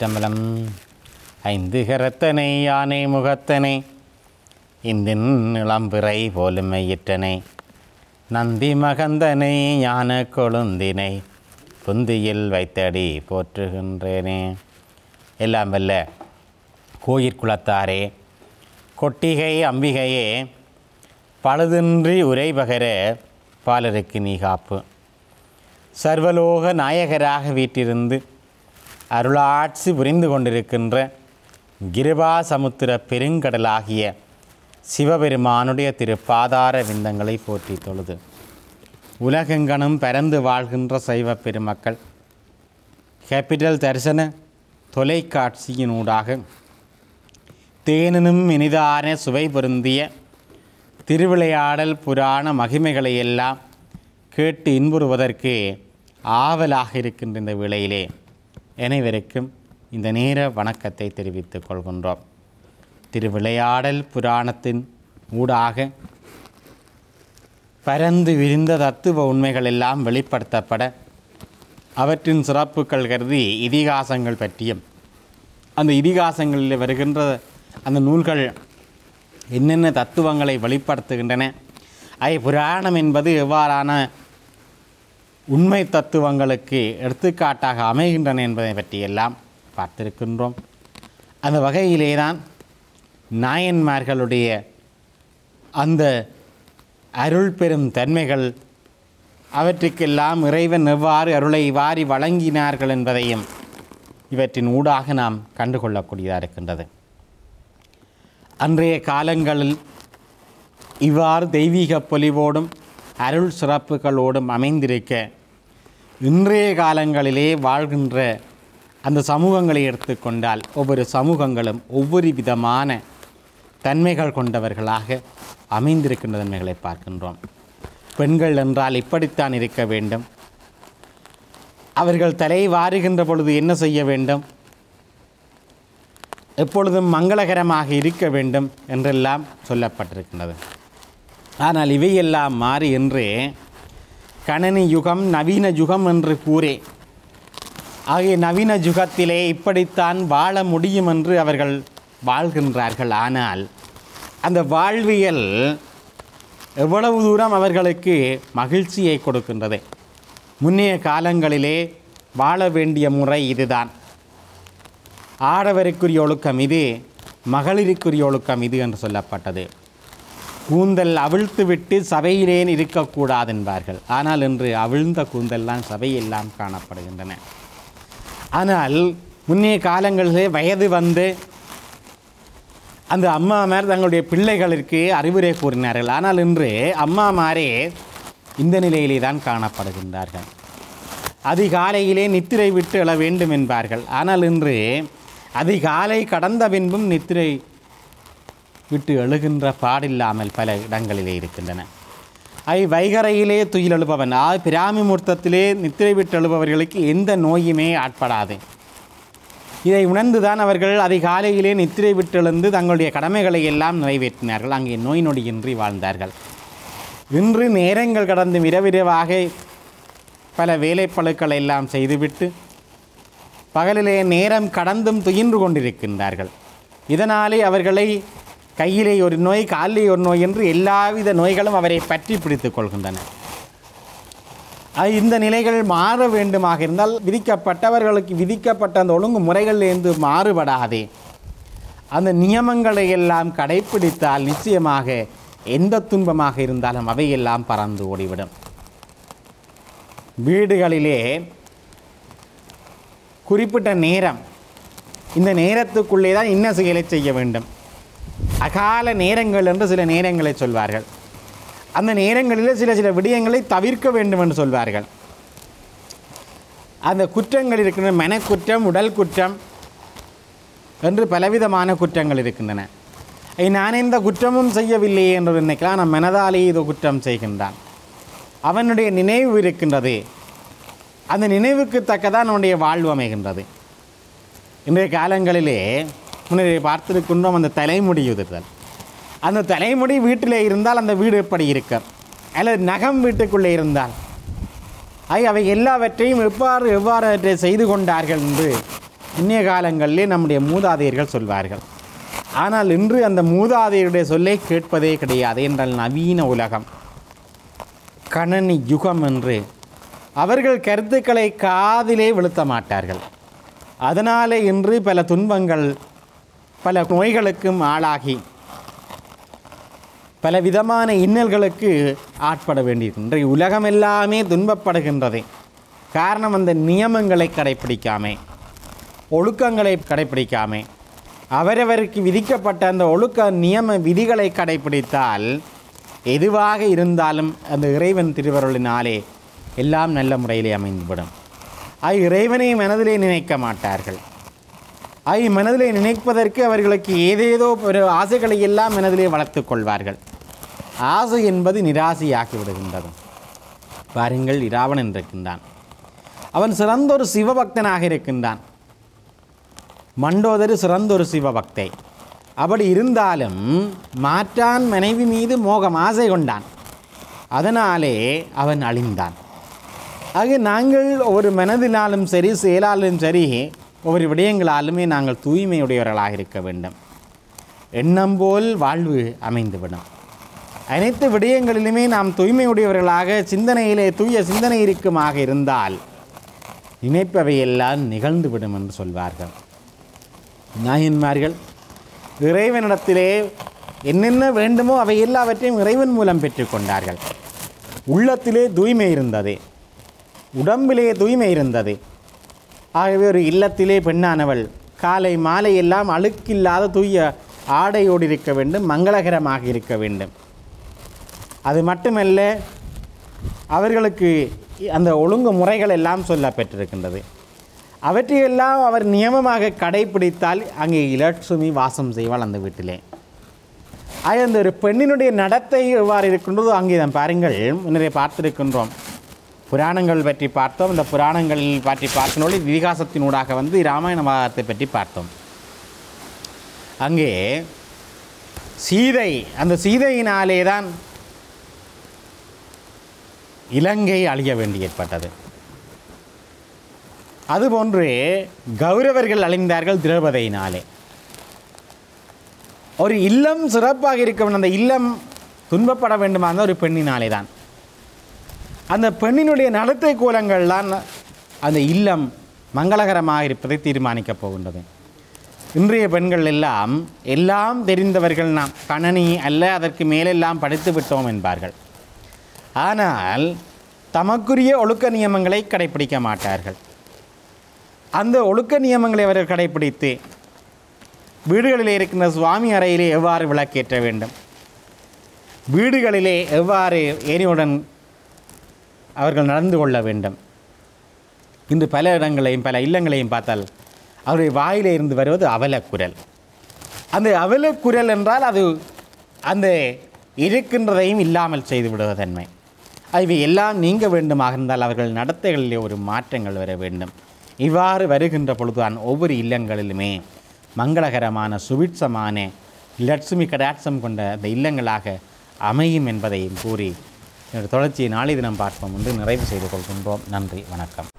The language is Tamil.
திருச்சிற்றம்பலம் ஐந்து கரத்தனை யானை முகத்தனை இந்தின் இளம்பிறை போலும் மையிற்றனை நந்தி மகந்தனை ஞான கொழுந்தினை புந்தியில் வைத்தடி போற்றுகின்றேனே எல்லாம் வல்ல கோயிற்குளத்தாரே கொட்டிகை அம்பிகையே பழுதின்றி உரைபகர பாலருக்கு நீ காப்பு சர்வலோக நாயகராக வீட்டிருந்து அருளாட்சி புரிந்து கொண்டிருக்கின்ற கிருபா சமுத்திர பெருங்கடலாகிய சிவபெருமானுடைய திருப்பாதார விந்தங்களை போற்றி தொழுது உலகெங்கனும் பரந்து வாழ்கின்ற சைவ பெருமக்கள் கேபிட்டல் தரிசன தொலைக்காட்சியினூடாக தேனினும் இனிதான சுவை பொருந்திய திருவிளையாடல் புராண மகிமைகளை எல்லாம் கேட்டு இன்புறுவதற்கு ஆவலாக இருக்கின்ற இந்த வேளையிலே அனைவருக்கும் இந்த நேர வணக்கத்தை தெரிவித்துக் கொள்கின்றோம் திருவிளையாடல் புராணத்தின் ஊடாக பரந்து விரிந்த தத்துவ உண்மைகள் எல்லாம் வெளிப்படுத்தப்பட அவற்றின் சிறப்புகள் கருதி இதிகாசங்கள் பற்றியும் அந்த இதிகாசங்களில் வருகின்ற அந்த நூல்கள் என்னென்ன தத்துவங்களை வெளிப்படுத்துகின்றன ஐ புராணம் என்பது எவ்வாறான உண்மை தத்துவங்களுக்கு எடுத்துக்காட்டாக அமைகின்றன என்பதை பற்றியெல்லாம் பார்த்திருக்கின்றோம் அந்த வகையிலே தான் நாயன்மார்களுடைய அந்த அருள் பெறும் தன்மைகள் அவற்றுக்கெல்லாம் இறைவன் எவ்வாறு அருளை வாரி வழங்கினார்கள் என்பதையும் இவற்றின் ஊடாக நாம் கண்டுகொள்ளக்கூடியதாக இருக்கின்றது அன்றைய காலங்களில் இவ்வாறு தெய்வீக பொலிவோடும் அருள் சிறப்புகளோடும் அமைந்திருக்க இன்றைய காலங்களிலே வாழ்கின்ற அந்த சமூகங்களை எடுத்துக்கொண்டால் ஒவ்வொரு சமூகங்களும் ஒவ்வொரு விதமான தன்மைகள் கொண்டவர்களாக அமைந்திருக்கின்ற தன்மைகளை பார்க்கின்றோம் பெண்கள் என்றால் இப்படித்தான் இருக்க வேண்டும் அவர்கள் தலை வாருகின்ற பொழுது என்ன செய்ய வேண்டும் எப்பொழுதும் மங்களகரமாக இருக்க வேண்டும் என்றெல்லாம் சொல்லப்பட்டிருக்கின்றது ஆனால் இவையெல்லாம் மாறி என்று கணனி யுகம் நவீன யுகம் என்று கூறே ஆகிய நவீன யுகத்திலே இப்படித்தான் வாழ முடியும் என்று அவர்கள் வாழ்கின்றார்கள் ஆனால் அந்த வாழ்வியல் எவ்வளவு தூரம் அவர்களுக்கு மகிழ்ச்சியை கொடுக்கின்றது முன்னைய காலங்களிலே வாழ வேண்டிய முறை இதுதான் ஆடவருக்குரிய ஒழுக்கம் இது மகளிருக்குரிய ஒழுக்கம் இது என்று சொல்லப்பட்டது கூந்தல் அவிழ்த்து விட்டு சபையிலேன் இருக்கக்கூடாது என்பார்கள் ஆனால் இன்று அவிழ்ந்த கூந்தல்லாம் சபையெல்லாம் காணப்படுகின்றன ஆனால் முன்னைய காலங்களிலே வயது வந்து அந்த அம்மாமார் தங்களுடைய பிள்ளைகளுக்கு அறிவுரை கூறினார்கள் ஆனால் இன்று அம்மாமாரே இந்த நிலையிலே தான் காணப்படுகின்றார்கள் அதிகாலையிலே நித்திரை விட்டு எழ வேண்டும் என்பார்கள் ஆனால் இன்று அதிகாலை கடந்த பின்பும் நித்திரை விட்டு எழுகின்ற பாடில்லாமல் பல இடங்களிலே இருக்கின்றன ஐ வைகரையிலே துயில் எழுபவன் ஆ பிராமி மூர்த்தத்திலே நித்திரை விட்டு எழுபவர்களுக்கு எந்த நோயுமே ஆட்படாது இதை உணர்ந்துதான் அவர்கள் அதிகாலையிலே நித்திரை விட்டெழுந்து தங்களுடைய கடமைகளை எல்லாம் நிறைவேற்றினார்கள் அங்கே நோய் நொடியின்றி வாழ்ந்தார்கள் இன்று நேரங்கள் கடந்து விரவிரவாக பல வேலைப்பழுக்களை எல்லாம் செய்துவிட்டு பகலிலே நேரம் கடந்தும் துயின்று கொண்டிருக்கின்றார்கள் இதனாலே அவர்களை கையிலே ஒரு நோய் காலிலே ஒரு நோய் என்று எல்லாவித நோய்களும் அவரை பற்றி பிடித்துக் கொள்கின்றன அது இந்த நிலைகள் மாற வேண்டுமாக இருந்தால் விதிக்கப்பட்டவர்களுக்கு விதிக்கப்பட்ட அந்த ஒழுங்கு முறைகளிலிருந்து மாறுபடாதே அந்த நியமங்களை எல்லாம் கடைப்பிடித்தால் நிச்சயமாக எந்த துன்பமாக இருந்தாலும் அவையெல்லாம் பறந்து ஓடிவிடும் வீடுகளிலே குறிப்பிட்ட நேரம் இந்த நேரத்துக்குள்ளே தான் இன்ன செயலை செய்ய வேண்டும் அகால நேரங்கள் என்று சில நேரங்களை சொல்வார்கள் அந்த நேரங்களில் சில சில விடயங்களை தவிர்க்க வேண்டும் என்று சொல்வார்கள் அந்த குற்றங்கள் இருக்கின்றன மனக்குற்றம் உடல் குற்றம் என்று பலவிதமான குற்றங்கள் இருக்கின்றன ஐ, நான் எந்த குற்றமும் செய்யவில்லையே என்று நினைக்கலாம் நான் மனதாலே இது குற்றம் செய்கின்றான் அவனுடைய நினைவு இருக்கின்றது அந்த நினைவுக்கு தக்கதான் அவனுடைய வாழ்வு அமைகின்றது இன்றைய காலங்களிலே முன்னே பார்த்திருக்கின்றோம் அந்த தலைமுடி உதிர்தல் அந்த தலைமுடி வீட்டிலே இருந்தால் அந்த வீடு எப்படி இருக்கும் அல்லது நகம் வீட்டுக்குள்ளே இருந்தால் ஐ அவை எல்லாவற்றையும் எவ்வாறு எவ்வாறு அவற்றை செய்து கொண்டார்கள் என்று இன்றைய காலங்களிலே நம்முடைய மூதாதையர்கள் சொல்வார்கள் ஆனால் இன்று அந்த மூதாதையருடைய சொல்லை கேட்பதே கிடையாது என்றால் நவீன உலகம் கணனி யுகம் என்று அவர்கள் கருத்துக்களை காதிலே விழுத்த மாட்டார்கள் அதனாலே இன்று பல துன்பங்கள் பல நோய்களுக்கும் ஆளாகி பல விதமான இன்னல்களுக்கு ஆட்பட வேண்டியிருக்கும் இன்றைய உலகம் எல்லாமே துன்பப்படுகின்றது காரணம் அந்த நியமங்களை கடைப்பிடிக்காமே ஒழுக்கங்களை கடைப்பிடிக்காமே அவரவருக்கு விதிக்கப்பட்ட அந்த ஒழுக்க நியம விதிகளை கடைப்பிடித்தால் எதுவாக இருந்தாலும் அந்த இறைவன் திருவருளினாலே எல்லாம் நல்ல முறையிலே அமைந்துவிடும் அது இறைவனை மனதிலே நினைக்க மாட்டார்கள் ஐ மனதிலே நினைப்பதற்கு அவர்களுக்கு ஏதேதோ ஒரு ஆசைகளை எல்லாம் மனதிலே வளர்த்து கொள்வார்கள் ஆசை என்பது நிராசையாக்கி விடுகின்றது பாருங்கள் இராவணன் இருக்கின்றான் அவன் சிறந்த ஒரு சிவபக்தனாக இருக்கின்றான் மண்டோதரி சிறந்த ஒரு சிவபக்தை அப்படி இருந்தாலும் மாற்றான் மனைவி மீது மோகம் ஆசை கொண்டான் அதனாலே அவன் அழிந்தான் ஆக நாங்கள் ஒரு மனதினாலும் சரி செயலாலும் சரி ஒவ்வொரு விடயங்களாலுமே நாங்கள் தூய்மையுடையவர்களாக இருக்க வேண்டும் எண்ணம் போல் வாழ்வு அமைந்துவிடும் அனைத்து விடயங்களிலுமே நாம் தூய்மையுடையவர்களாக சிந்தனையிலே தூய சிந்தனை இருக்குமாக இருந்தால் நினைப்பவையெல்லாம் நிகழ்ந்துவிடும் என்று சொல்வார்கள் நாயன்மார்கள் இறைவனிடத்திலே என்னென்ன வேண்டுமோ அவை எல்லாவற்றையும் இறைவன் மூலம் பெற்றுக்கொண்டார்கள் உள்ளத்திலே தூய்மை இருந்தது உடம்பிலே தூய்மை இருந்தது ஆகவே ஒரு இல்லத்திலே பெண்ணானவள் காலை மாலை எல்லாம் அழுக்கில்லாத தூய ஆடையோடு இருக்க வேண்டும் மங்களகரமாக இருக்க வேண்டும் அது மட்டுமல்ல அவர்களுக்கு அந்த ஒழுங்கு முறைகள் எல்லாம் சொல்லப்பட்டிருக்கின்றது அவற்றையெல்லாம் அவர் நியமமாக கடைபிடித்தால் அங்கே இலட்சுமி வாசம் செய்வாள் அந்த வீட்டிலே ஆக அந்த ஒரு பெண்ணினுடைய நடத்தை எவ்வாறு இருக்கின்றதோ அங்கே தான் பாருங்கள் முன்னரே பார்த்திருக்கின்றோம் புராணங்கள் பற்றி பார்த்தோம் இந்த புராணங்கள் பற்றி பார்க்கணுள்ள இதிகாசத்தினூடாக வந்து ராமாயண மகாத்தை பற்றி பார்த்தோம் அங்கே சீதை அந்த சீதையினாலே தான் இலங்கை அழிய வேண்டி ஏற்பட்டது அதுபோன்று கௌரவர்கள் அழிந்தார்கள் திரௌபதியினாலே ஒரு இல்லம் சிறப்பாக இருக்க வேண்டும் அந்த இல்லம் துன்பப்பட வேண்டுமா இருந்தால் ஒரு பெண்ணினாலே தான் அந்த பெண்ணினுடைய நடத்தை கோலங்கள்லாம் அந்த இல்லம் மங்களகரமாக இருப்பதை தீர்மானிக்கப் போகின்றது இன்றைய பெண்கள் எல்லாம் எல்லாம் தெரிந்தவர்கள் நாம் கணனி அல்ல அதற்கு மேலெல்லாம் படித்து விட்டோம் என்பார்கள் ஆனால் தமக்குரிய ஒழுக்க நியமங்களை கடைப்பிடிக்க மாட்டார்கள் அந்த ஒழுக்க நியமங்களை அவர்கள் கடைப்பிடித்து வீடுகளிலே இருக்கின்ற சுவாமி அறையிலே எவ்வாறு விளக்கேற்ற வேண்டும் வீடுகளிலே எவ்வாறு ஏனியுடன் அவர்கள் நடந்து கொள்ள வேண்டும் இன்று பல இடங்களையும் பல இல்லங்களையும் பார்த்தால் அவருடைய வாயிலே இருந்து வருவது அவலக்குரல் அந்த அவலக்குரல் என்றால் அது அந்த இருக்கின்றதையும் இல்லாமல் செய்து விடுவதன்மை இவை எல்லாம் நீங்க வேண்டுமாக இருந்தால் அவர்கள் நடத்தைகளிலே ஒரு மாற்றங்கள் வர வேண்டும் இவ்வாறு வருகின்ற பொழுதுதான் ஒவ்வொரு இல்லங்களிலுமே மங்களகரமான சுபிட்சமான லட்சுமி கடாட்சம் கொண்ட அந்த இல்லங்களாக அமையும் என்பதையும் கூறி என்னுடைய தொடர்ச்சியை நாளை தினம் பார்ப்போம் என்று நிறைவு செய்து கொள்கின்றோம் நன்றி வணக்கம்